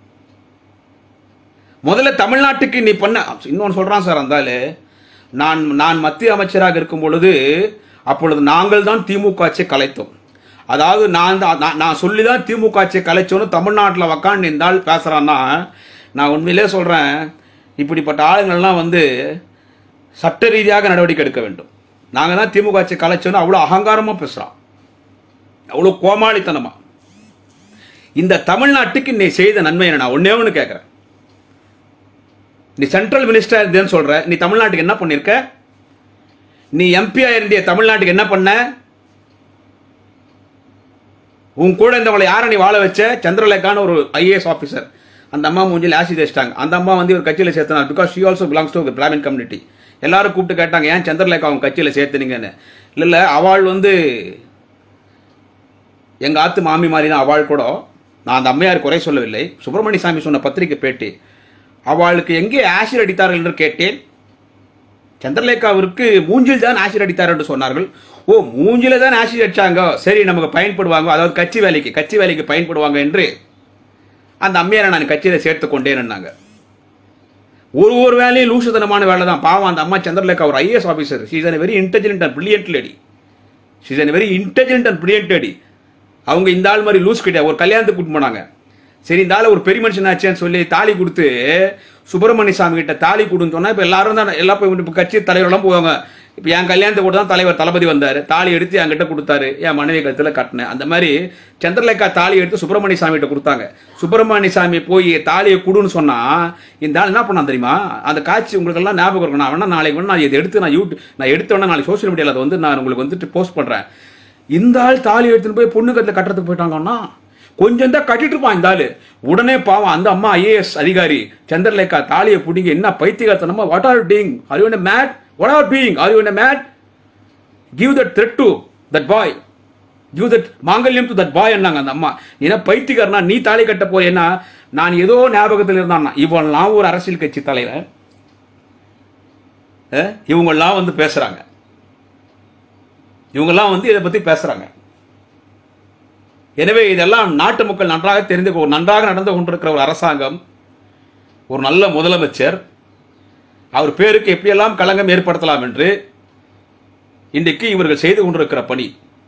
[SPEAKER 1] முதல்ல தமிழ்நாட்டுக்கு நீ பண்ண இன்னொன்று சொல்றான் சார் அந்தாலு நான் நான் மத்திய அமைச்சராக இருக்கும் பொழுது அப்பொழுது நாங்கள் தான் திமுக ஆட்சியை கலைத்தோம் அதாவது நான் தான் நான் நான் சொல்லி தான் திமுக ஆட்சியை கலைச்சோன்னு தமிழ்நாட்டில் உக்காந்து இந்த ஆள் பேசுகிறான்னா நான் உண்மையிலே சொல்கிறேன் இப்படிப்பட்ட ஆளுங்கள்லாம் வந்து சட்ட ரீதியாக நடவடிக்கை எடுக்க வேண்டும் நாங்கள் தான் திமுக ஆட்சியை கலைச்சோன்னு அவ்வளோ அகங்காரமாக பேசுகிறான் அவ்வளோ கோமாளித்தனமா இந்த தமிழ்நாட்டுக்கு நீ செய்த நன்மை என்ன நான் ஒன்னே ஒன்று கேட்குறேன் நீ சென்ட்ரல் மினிஸ்டர் இருந்தேன்னு சொல்ற நீ தமிழ்நாட்டுக்கு என்ன பண்ணிருக்க நீ எம்பியா இருந்திய தமிழ்நாட்டுக்கு என்ன பண்ண உன் கூட இருந்தவங்களை யாரை நீ வாழ வச்ச சந்திரலேகான ஒரு ஐஏஎஸ் ஆஃபீஸர் அந்த அம்மா மூஞ்சில் ஆசிட் வச்சிட்டாங்க அந்த அம்மா வந்து ஒரு கட்சியில் சேர்த்தனார் because she also belongs to Brahmin community எல்லாரும் கூப்பிட்டு கேட்டாங்க ஏன் சந்திரலேகா அவங்க கட்சியில் சேர்த்துனீங்கன்னு இல்லை இல்லை அவள் வந்து எங்கள் ஆத்து மாமி மாதிரி தான் அவள் கூட நான் அந்த அம்மையார் குறை சொல்லவில்லை சுப்பிரமணிய சாமி சொன்ன பத்திரிகை பேட்டி அவளுக்கு எங்கே ஆசிட் அடித்தார்கள் என்று கேட்டேன் சந்திரலேகாவிற்கு மூஞ்சில் தான் ஆசிட் அடித்தார் என்று சொன்னார்கள் ஓ மூஞ்சில தான் ஆசிட் அடிச்சாங்க சரி நமக்கு பயன்படுவாங்க அதாவது கட்சி வேலைக்கு கட்சி வேலைக்கு பயன்படுவாங்க என்று அந்த அம்மையாரை நான் கட்சியில் சேர்த்து கொண்டேன்னாங்க ஒரு ஒரு வேலையும் லூசுத்தனமான வேலை தான் பாவம் அந்த அம்மா சந்திரலேகா ஒரு IAS officer she's an very intelligent and brilliant lady she's an very intelligent and brilliant lady அவங்க இந்த ஆள் மாதிரி லூஸ் கிடையாது ஒரு கல்யாணத்துக்கு கூட்டு போனாங்க சரி இந்த ஆள் ஒரு பெரிய மனுஷன் ஆச்சேன்னு சொல்லி தாலி கொடுத்து சுப்பிரமணிய சாமி கிட்ட தாலி கொடுன்னு சொன்னா இப்போ எல்லாரும் தான் எல்லாம் போய் இப்போ கட்சி தலைவரெல்லாம் போவாங்க இப்போ என் கல்யாணத்தை கூட தான் தலைவர் தளபதி வந்தார் தாலி எடுத்து என்கிட்ட கொடுத்தாரு என் மனைவி கழுத்தில் கட்டினேன் அந்த மாதிரி சந்திரலேகா தாலி எடுத்து சுப்பிரமணிய சாமி கிட்ட கொடுத்தாங்க சுப்பிரமணிய சாமி போய் தாலியை கொடுன்னு சொன்னா இந்த ஆள் என்ன பண்ணான் தெரியுமா அந்த காட்சி உங்களுக்கு எல்லாம் ஞாபகம் இருக்கும் நான் வேணா நாளைக்கு வேணா நான் இதை எடுத்து நான் யூடியூப் நான் எடுத்த உடனே நாளைக்கு சோஷியல் மீடியாவில் அதை வந்து நான் உங்களுக்கு வந்துட்டு போஸ்ட் பண்ணுறேன் இந்த ஆள் தாலி எடுத்துன்னு போய் பொண்ணு கட்டில் கட்டுறதுக்கு போயிட்டாங்கன்னா கொஞ்சம் தான் கட்டிட்டு இருப்பான் இந்த ஆளு உடனே பாவம் அந்த அம்மா ஐஏஎஸ் அதிகாரி சந்திரலேகா தாலியை பிடிங்க என்ன பைத்தியகாரத்தனமா what are doing are you mad what are being are you mad give that thread to that boy give that mangalyam to that boy என்னாங்க அந்த அம்மா ஏன்னா பைத்தியக்காரனா நீ தாலி கட்ட போறேன்னா நான் ஏதோ ஞாபகத்தில் இருந்தான் இவன்லாம் ஒரு அரசியல் கட்சி தலைவர் அஹ், இவங்கெல்லாம் வந்து பேசுறாங்க இவங்கெல்லாம் வந்து இதை பத்தி பேசுறாங்க எனவே இதெல்லாம் நாட்டு மக்கள் நன்றாக தெரிந்து கொ- நன்றாக நடந்து கொண்டிருக்கிற ஒரு அரசாங்கம் ஒரு நல்ல முதலமைச்சர் அவர் பேருக்கு எப்படியெல்லாம் களங்கம் ஏற்படுத்தலாம் என்று இன்றைக்கு இவர்கள் செய்து கொண்டிருக்கிற பணி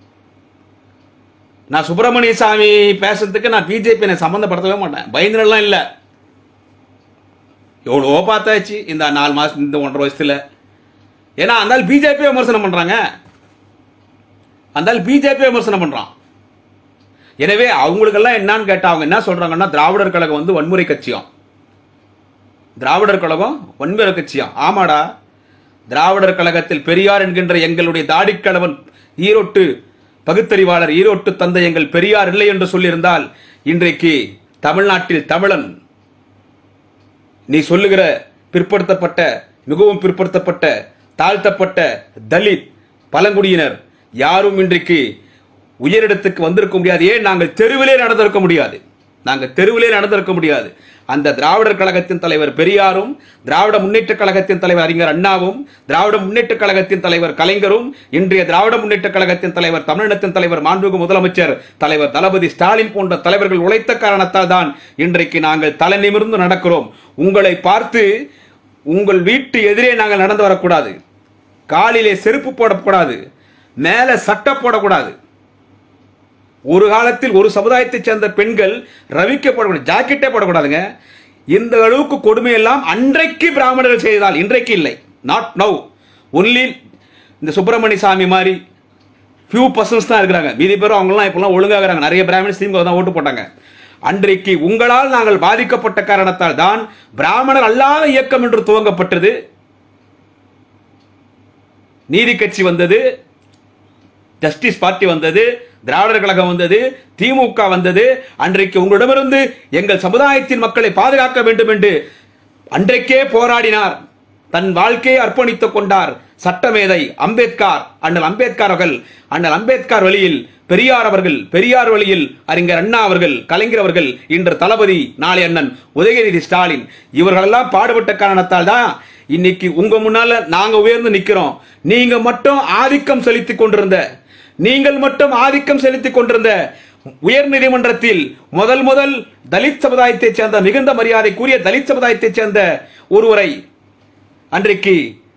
[SPEAKER 1] நான் சுப்பிரமணிய சாமி பேசுறதுக்கு நான் பிஜேபி என்னை சம்மந்தப்படுத்தவே மாட்டேன் பயந்துலாம் இல்லை எவ்வளவோ பார்த்தாச்சு இந்த நாலு மாதம் இந்த ஒன்றரை வருஷத்தில் ஏன்னா அந்த பிஜேபி விமர்சனம் பண்றாங்க அந்த பிஜேபி விமர்சனம் பண்றான் எனவே அவங்களுக்கெல்லாம் என்னன்னு கேட்டா அவங்க என்ன சொல்றாங்கன்னா திராவிடர் கழகம் வந்து வன்முறை கட்சியாம் திராவிடர் கழகம் வன்முறை கட்சியாம் ஆமாடா திராவிடர் கழகத்தில் பெரியார் என்கின்ற எங்களுடைய தாடிக்கழவன் ஈரோட்டு பகுத்தறிவாளர் ஈரோட்டு தந்தை எங்கள் பெரியார் இல்லை என்று சொல்லியிருந்தால் இன்றைக்கு தமிழ்நாட்டில் தமிழன் நீ சொல்லுகிற பிற்படுத்தப்பட்ட மிகவும் பிற்படுத்தப்பட்ட தாழ்த்தப்பட்ட தலித் பழங்குடியினர் யாரும் இன்றைக்கு உயரிடத்துக்கு வந்திருக்க முடியாது ஏன் நாங்கள் தெருவிலே நடந்திருக்க முடியாது நாங்கள் தெருவிலே நடந்திருக்க முடியாது அந்த திராவிடர் கழகத்தின் தலைவர் பெரியாரும் திராவிட முன்னேற்ற கழகத்தின் தலைவர் அறிஞர் அண்ணாவும் திராவிட முன்னேற்ற கழகத்தின் தலைவர் கலைஞரும் இன்றைய திராவிட முன்னேற்ற கழகத்தின் தலைவர் தமிழினத்தின் தலைவர் மாண்புமிகு முதலமைச்சர் தலைவர் தளபதி ஸ்டாலின் போன்ற தலைவர்கள் உழைத்த காரணத்தால் தான் இன்றைக்கு நாங்கள் தலை நிமிர்ந்து நடக்கிறோம் உங்களை பார்த்து உங்கள் வீட்டு எதிரே நாங்கள் நடந்து வரக்கூடாது காலிலே செருப்பு போடக்கூடாது மேலே சட்டை போடக்கூடாது ஒரு காலத்தில் ஒரு சமுதாயத்தைச் சேர்ந்த பெண்கள் ரவிக்கப்படக்கூடாது ஜாக்கெட்டே போடக்கூடாதுங்க இந்த அளவுக்கு கொடுமையெல்லாம் அன்றைக்கு பிராமணர்கள் செய்தால் இன்றைக்கு இல்லை நாட் நவ் ஒன்லி இந்த சுப்பிரமணிய சாமி மாதிரி ஃபியூ பர்சன்ஸ் தான் இருக்கிறாங்க மீதி பேரும் அவங்களாம் இப்போலாம் ஒழுங்காகிறாங்க நிறைய பிராமணஸ் திமுக தான் ஓட்டு போட்டாங்க அன்றைக்கு உங்களால் நாங்கள் பாதிக்கப்பட்ட காரணத்தால் தான் பிராமணர் அல்லாத இயக்கம் என்று துவங்கப்பட்டது நீதி கட்சி வந்தது ஜஸ்டிஸ் பார்ட்டி வந்தது திராவிடர் கழகம் வந்தது திமுக வந்தது அன்றைக்கு உங்களிடமிருந்து எங்கள் சமுதாயத்தின் மக்களை பாதுகாக்க வேண்டும் என்று அன்றைக்கே போராடினார் தன் வாழ்க்கையை அர்ப்பணித்துக் கொண்டார் சட்டமேதை அம்பேத்கர் அண்ணல் அம்பேத்கர் அவர்கள் அண்ணல் அம்பேத்கர் வழியில் பெரியார் அவர்கள் பெரியார் வழியில் அறிஞர் அண்ணா அவர்கள் கலைஞர் அவர்கள் இன்று தளபதி நாளை அண்ணன் உதயநிதி ஸ்டாலின் இவர்களெல்லாம் பாடுபட்ட காரணத்தால் தான் இன்னைக்கு உங்க முன்னால நாங்க உயர்ந்து நிக்கிறோம் நீங்க மட்டும் ஆதிக்கம் செலுத்திக் கொண்டிருந்த நீங்கள் மட்டும் ஆதிக்கம் செலுத்திக் கொண்டிருந்த உயர் நீதிமன்றத்தில் முதல் முதல் தலித் சமுதாயத்தைச் சேர்ந்த மிகுந்த மரியாதைக்குரிய தலித் சமுதாயத்தைச் சேர்ந்த ஒருவரை அன்றைக்கு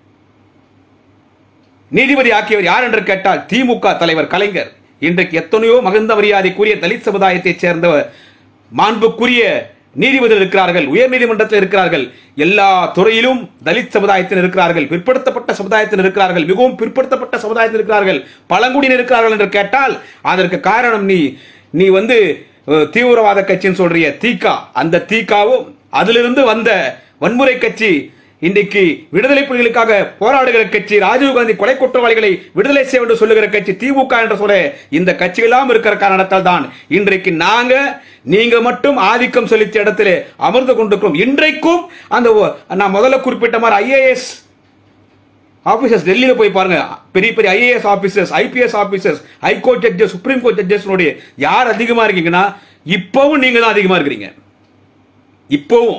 [SPEAKER 1] நீதிபதி ஆக்கியவர் யார் என்று கேட்டால் திமுக தலைவர் கலைஞர் இன்றைக்கு எத்தனையோ மகிழ்ந்த மரியாதைக்குரிய தலித் சமுதாயத்தைச் சேர்ந்த மாண்புக்குரிய நீதிபதிகள் இருக்கிறார்கள் உயர் நீதிமன்றத்தில் இருக்கிறார்கள் எல்லா துறையிலும் தலித் சமுதாயத்தில் இருக்கிறார்கள் பிற்படுத்தப்பட்ட சமுதாயத்தில் இருக்கிறார்கள் மிகவும் பிற்படுத்தப்பட்ட சமுதாயத்தில் இருக்கிறார்கள் பழங்குடியினர் இருக்கிறார்கள் என்று கேட்டால் அதற்கு காரணம் நீ நீ வந்து அஹ், தீவிரவாத கட்சின்னு சொல்றிய தீகா அந்த தீகாவும் அதிலிருந்து வந்த வன்முறை கட்சி இன்றைக்கு விடுதலை புலிகளுக்காக போராடுகிற கட்சி ராஜீவ்காந்தி கொலை குற்றவாளிகளை விடுதலை செய்ய வேண்டும் சொல்லுகிற கட்சி திமுக என்று சொல்ல இந்த கட்சிகளெல்லாம் இருக்கிற காரணத்தால் தான் இன்றைக்கு நாங்க நீங்க மட்டும் ஆதிக்கம் செலுத்திய இடத்திலே அமர்ந்து கொண்டிருக்கிறோம் இன்றைக்கும் அந்த ஒ- நான் முதல்ல குறிப்பிட்ட மாதிரி ஐஏஎஸ் ஆபீசர்ஸ் டெல்லியில் போய் பாருங்க பெரிய பெரிய IAS officers IPS officers high court judges supreme court ஜட்ஜஸ்னுடைய யார் அதிகமா இருக்கீங்கன்னா இப்பவும் நீங்க தான் அதிகமா இருக்கிறீங்க இப்பவும்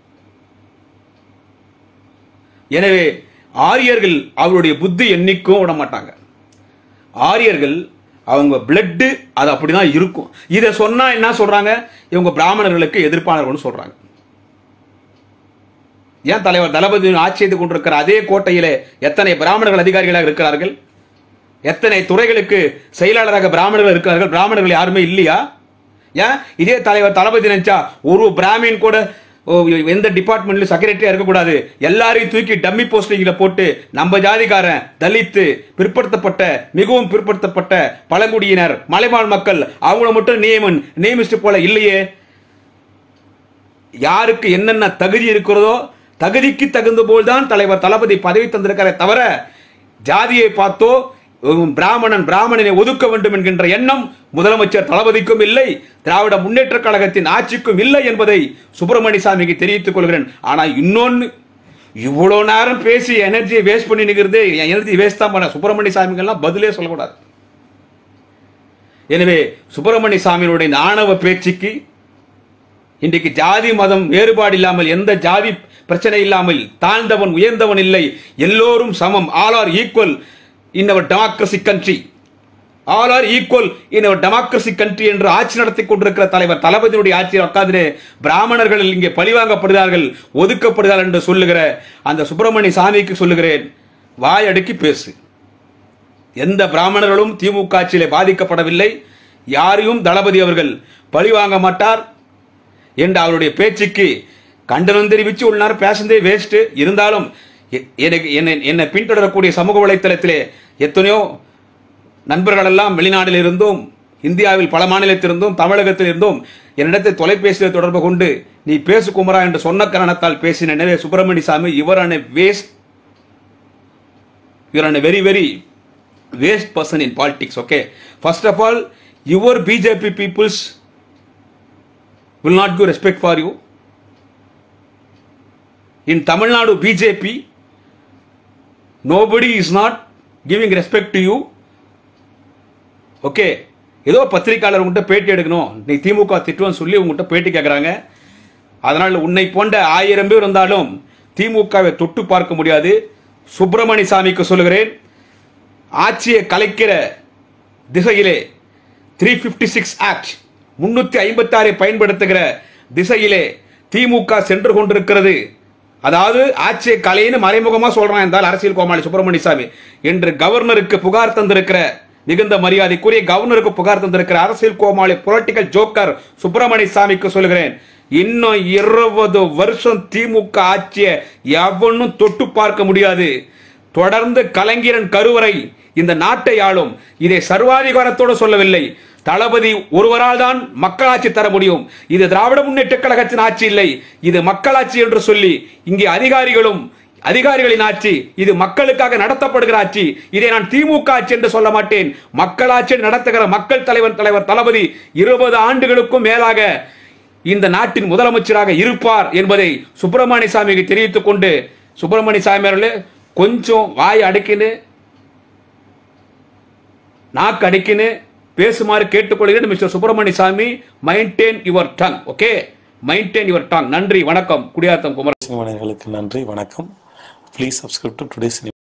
[SPEAKER 1] எனவே ஆரியர்கள் அவருடைய புத்தி என்னைக்கும் விட மாட்டாங்க ஆரியர்கள் அவங்க பிளட்டு அது அப்படிதான் இருக்கும் இதை சொன்னா என்ன சொல்றாங்க இவங்க பிராமணர்களுக்கு எதிர்ப்பானவர்கள்னு சொல்றாங்க ஏன் தலைவர் தளபதி ஆட்சி செய்து கொண்டிருக்கிற அதே கோட்டையிலே எத்தனை பிராமணர்கள் அதிகாரிகளாக இருக்கிறார்கள் எத்தனை துறைகளுக்கு செயலாளராக பிராமணர்கள் இருக்கிறார்கள் பிராமணர்கள் யாருமே இல்லையா ஏன் இதே தலைவர் தளபதி நினைச்சா ஒரு பிராமின் கூட ஓ, எந்த டிபார்ட்மெண்ட்லயும் செக்ரட்டரியா இருக்கக்கூடாது எல்லாரையும் தூக்கி டம்மி போஸ்டிங்ல போட்டு நம்ம ஜாதிக்காரன் தலித்து பிற்படுத்தப்பட்ட மிகவும் பிற்படுத்தப்பட்ட பழங்குடியினர் மலைவாழ் மக்கள் அவங்கள மட்டும் நியமன் நியமிச்சுட்டு போல இல்லையே யாருக்கு என்னென்ன தகுதி இருக்கிறதோ தகுதிக்கு தகுந்த போல்தான் தலைவர் தளபதி பதவி தந்திருக்காரே தவிர ஜாதியை பார்த்தோ உம், பிராமணன் பிராமணனை ஒதுக்க வேண்டும் என்கின்ற எண்ணம் முதலமைச்சர் தளபதிக்கும் இல்லை திராவிட முன்னேற்ற கழகத்தின் ஆட்சிக்கும் இல்லை என்பதை சுப்பிரமணிய சாமிக்கு தெரிவித்துக் கொள்கிறேன் ஆனா இன்னொன்னு இவ்வளோ நேரம் பேசி எனர்ஜியை வேஸ்ட் பண்ணி நிற்கிறது என் எனர்ஜி வேஸ்ட் தான் பண்ண சுப்பிரமணிய சாமிக்கெல்லாம் பதிலே சொல்லக்கூடாது எனவே சுப்பிரமணிய சாமியினுடைய இந்த ஆணவ பேச்சுக்கு இன்றைக்கு ஜாதி மதம் வேறுபாடு இல்லாமல் எந்த ஜாதி பிரச்சனை இல்லாமல் தாழ்ந்தவன் உயர்ந்தவன் இல்லை எல்லோரும் சமம் all are equal in our democracy country all are equal in our democracy country என்று ஆட்சி நடத்தி கொண்டிருக்கிற தலைவர் தளபதியுடைய ஆட்சியில் உட்கார்ந்து பிராமணர்கள் இங்கே பழிவாங்கப்படுகிறார்கள் ஒதுக்கப்படுகிறார்கள் என்று சொல்லுகிற அந்த சுப்பிரமணிய சாமிக்கு சொல்லுகிறேன் வாய் அடுக்கி பேசு எந்த பிராமணர்களும் திமுக ஆட்சியிலே பாதிக்கப்படவில்லை யாரையும் தளபதி அவர்கள் பழிவாங்க மாட்டார் என்ற அவருடைய பேச்சுக்கு கண்டனம் தெரிவித்து ஒரு நேரம் பேசுனதே வேஸ்ட் இருந்தாலும் எ- எனக்கு என்னை என்னை பின்தொடரக்கூடிய சமூக வலைத்தளத்திலே எத்தனையோ நண்பர்கள் எல்லாம் வெளிநாட்டில் இருந்தும் இந்தியாவில் பல மாநிலத்திலிருந்தும் தமிழகத்தில் இருந்தும் என்னிடத்தில் தொலைபேசியில் தொடர்பு கொண்டு நீ பேசு குமரா என்று சொன்ன காரணத்தால் பேசின எனவே Subramaniya Swamy your an waste you're an very very waste person in politics okay first of all your BJP peoples will not give respect for you. In Tamil Nadu BJP, nobody is not giving respect to you. Okay ஏதோ பத்திரிக்கையாளர் உங்கள்கிட்ட பேட்டி எடுக்கணும் நீ திமுக திட்டுவன்னு சொல்லி உங்கள்கிட்ட பேட்டி கேட்குறாங்க அதனால் உன்னை போன்ற ஆயிரம் பேர் இருந்தாலும் திமுகவை தொட்டு பார்க்க முடியாது சுப்பிரமணிய சாமிக்கு சொல்லுகிறேன் ஆட்சியை கலைக்கிற திசையிலே த்ரீ ஃபிஃப்டி சிக்ஸ் ஆக்ட் முன்னூற்றி ஐம்பத்தாறை பயன்படுத்துகிற திசையிலே திமுக சென்று கொண்டிருக்கிறது அதாவது ஆட்சியை கலைன்னு மறைமுகமாக சொல்றான் என்றால் அரசியல் கோமாளி சுப்பிரமணிய சாமி என்று கவர்னருக்கு புகார் தந்திருக்கிற மிகுந்த மரியாதைக்குரிய கவர்னருக்கு புகார் தந்திருக்கிற அரசியல் கோமாளி பொலிட்டிக்கல் ஜோக்கர் சுப்பிரமணிய சாமிக்கு சொல்கிறேன் இன்னும் இருபது வருஷம் திமுக ஆட்சியை எவனும் தொட்டு பார்க்க முடியாது தொடர்ந்து கலைஞரன் கருவறை இந்த நாட்டை ஆளும் இதை சர்வாதிகாரத்தோடு சொல்லவில்லை தளபதி ஒருவரால் தான் மக்களாட்சி தர முடியும் இது திராவிட முன்னேற்ற கழகத்தின் ஆட்சி இல்லை இது மக்களாட்சி என்று சொல்லி இங்கே அதிகாரிகளும் அதிகாரிகளின் ஆட்சி இது மக்களுக்காக நடத்தப்படுகிற ஆட்சி இதை நான் திமுக ஆட்சி என்று சொல்ல மாட்டேன் மக்களாட்சி நடத்துகிற மக்கள் தலைவர் தலைவர் தளபதி இருபது ஆண்டுகளுக்கும் மேலாக இந்த நாட்டின் முதலமைச்சராக இருப்பார் என்பதை சுப்பிரமணிய சாமிக்கு தெரிவித்துக் கொண்டு சுப்பிரமணிய சாமி அவர்களே கொஞ்சம் வாய் அடக்கின்னு நாக்கு அடிக்கின்னு பேசுமாறு கேட்டுக்கொள்கிறேன் mister Subramaniya Swamy maintain your tongue okay maintain your tongue நன்றி வணக்கம் குடியாத்தம் குமரன்
[SPEAKER 2] சினிமா நேயர்களுக்கு நன்றி வணக்கம் ப்ளீஸ் சப்ஸ்கிரைப் டு டுடே